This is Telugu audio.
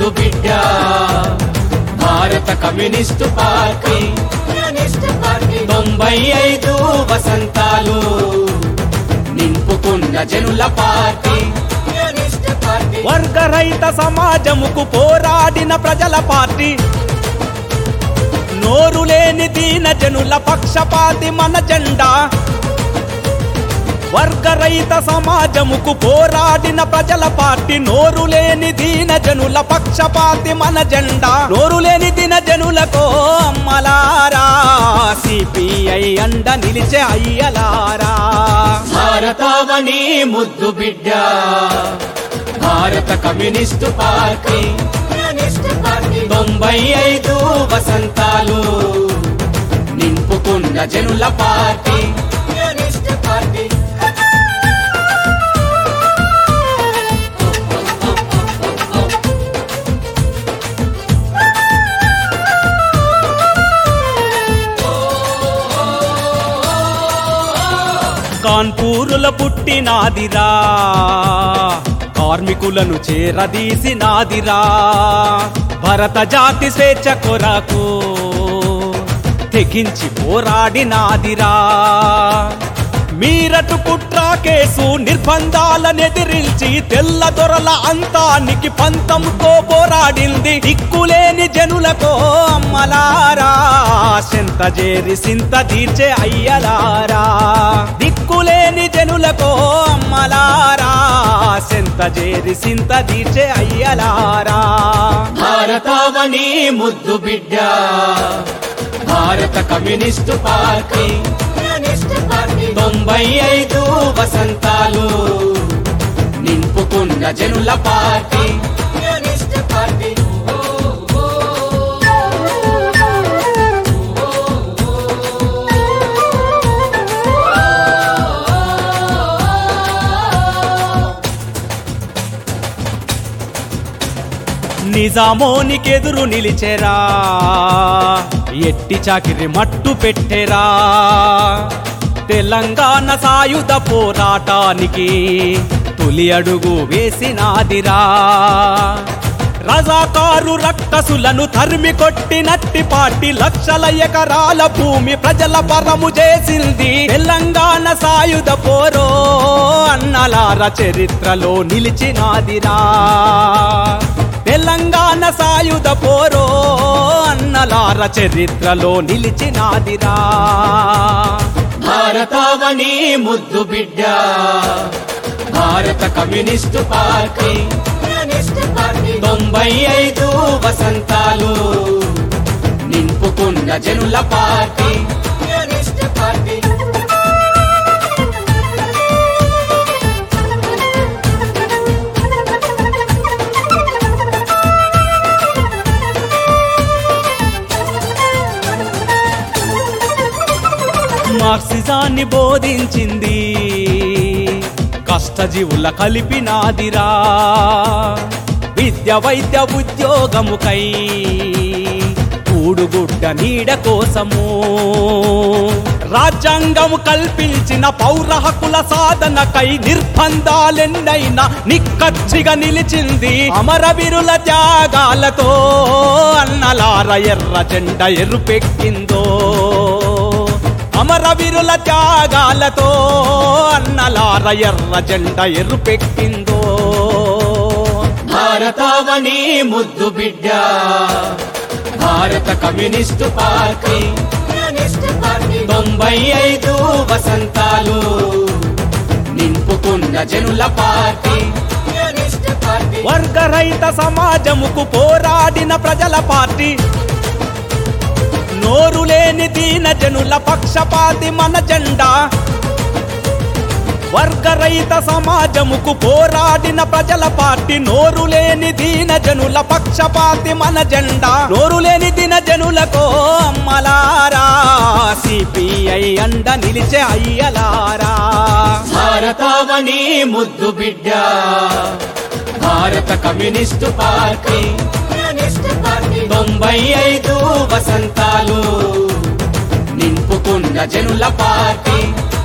ముద్దు బిడ్డ భారత కమ్యూనిస్టు పార్టీ కమ్యూనిస్ట్ పార్టీ తొంభై ఐదు వసంతాలు నింపుకున్న జనుల పార్టీ కమ్యూనిస్ట్ పార్టీ వర్గరహిత సమాజముకు పోరాడిన ప్రజల పార్టీ నోరు లేని దీన జనుల పక్షపాతి మన జెండా వర్గరహిత సమాజముకు పోరాడిన ప్రజల పార్టీ నోరు లేని దీన జనుల పక్షపాతి మన జెండా నోరు లేని దీన జనులకో అమ్మలారా సిపిఐ అండ నిలిచే అయ్యలారా భారతావని ముద్దు బిడ్డ భారత కమ్యూనిస్టు పార్టీ కమ్యూనిస్ట్ పార్టీ తొంభై ఐదు వసంతాలు నింపుకున్న జనుల పార్టీ కమ్యూనిస్ట్ పార్టీ కాన్పూరుల పుట్టినాదిరా కార్మికులను చేరదీసినాదిరా భరత జాతి స్వేచ్ఛ కొరకు తెగించి పోరాడినాదిరా మీరటు కుట్ర కేసు నిర్బంధాలనెదిరించి తెల్ల దొరల అంతానికి పంతంతో పోరాడింది దిక్కులేని జనులకో అమ్మలారా సింత చేరి సింత తీర్చే అయ్యలారా దిక్కులేని జనులకో అమ్మలారా సింత చేరి సింత తీర్చే అయ్యలారా భారతావని ముద్దు బిడ్డ భారత కమ్యూనిస్టు పార్టీ కమ్యూనిస్ట్ పార్టీ తొంభై ఐదు వసంతాలు నింపుకున్న జనుల పార్టీ కమ్యూనిస్ట్ పార్టీ నిజామోనికెదురు నిలిచెరా ఎట్టి చాకిరి మట్టు పెట్టెరా తెలంగాణ సాయుధ పోరాటానికి తొలి అడుగు వేసినాదిరా రజాకారు రక్కసులను తరిమి కొట్టినట్టి పార్టీ లక్షల ఎకరాల భూమి ప్రజల పరము చేసింది తెలంగాణ సాయుధ పోరో అన్నలార చరిత్రలో నిలిచినాదిరా తెలంగాణ సాయుధ పోరో అన్నలార చరిత్రలో నిలిచినాదిరా భారతావని ముద్దు బిడ్డ భారత కమ్యూనిస్టు పార్టీ కమ్యూనిస్ట్ పార్టీ తొంభై ఐదు వసంతాలు నింపుకున్న జనుల పార్టీ కమ్యూనిస్ట్ పార్టీ మార్క్సిజాన్ని బోధించింది కష్టజీవుల కలిపినాదిరా విద్య వైద్య ఉద్యోగముకై కూడుగుడ్డ నీడ కోసము రాజ్యాంగము కల్పించిన పౌర హక్కుల సాధనకై నిర్బంధాలెన్నైనా నిక్కచ్చిగా నిలిచింది అమరవీరుల త్యాగాలతో అన్నలార ఎర్ర జెండ ఎరుపెక్కిందో అమరవీరుల త్యాగాలతో అన్నలార ఎర్ర జెండ ఎరుపెక్కిందో భారతావని ముద్దు బిడ్డ భారత కమ్యూనిస్టు పార్టీ కమ్యూనిస్ట్ పార్టీ తొంభై ఐదు వసంతాలు నింపుకున్న జనుల పార్టీ కమ్యూనిస్ట్ పార్టీ వర్గరహిత సమాజముకు పోరాడిన ప్రజల పార్టీ నోరు లేని దీన జనుల పక్షపాతి మన జెండా వర్గరహిత సమాజముకు పోరాడిన ప్రజల పార్టీ నోరు లేని దీన జనుల పక్షపాతి మన జెండా నోరు లేని దీన జనులకో అమ్మలారా సిపిఐ అండ నిలిచే అయ్యలారా భారతావని ముద్దు బిడ్డ భారత కమ్యూనిస్టు పార్టీ కమ్యూనిస్ట్ పార్టీ తొంభై ఐదు వసంతాలు నింపుకున్న జనుల పార్టీ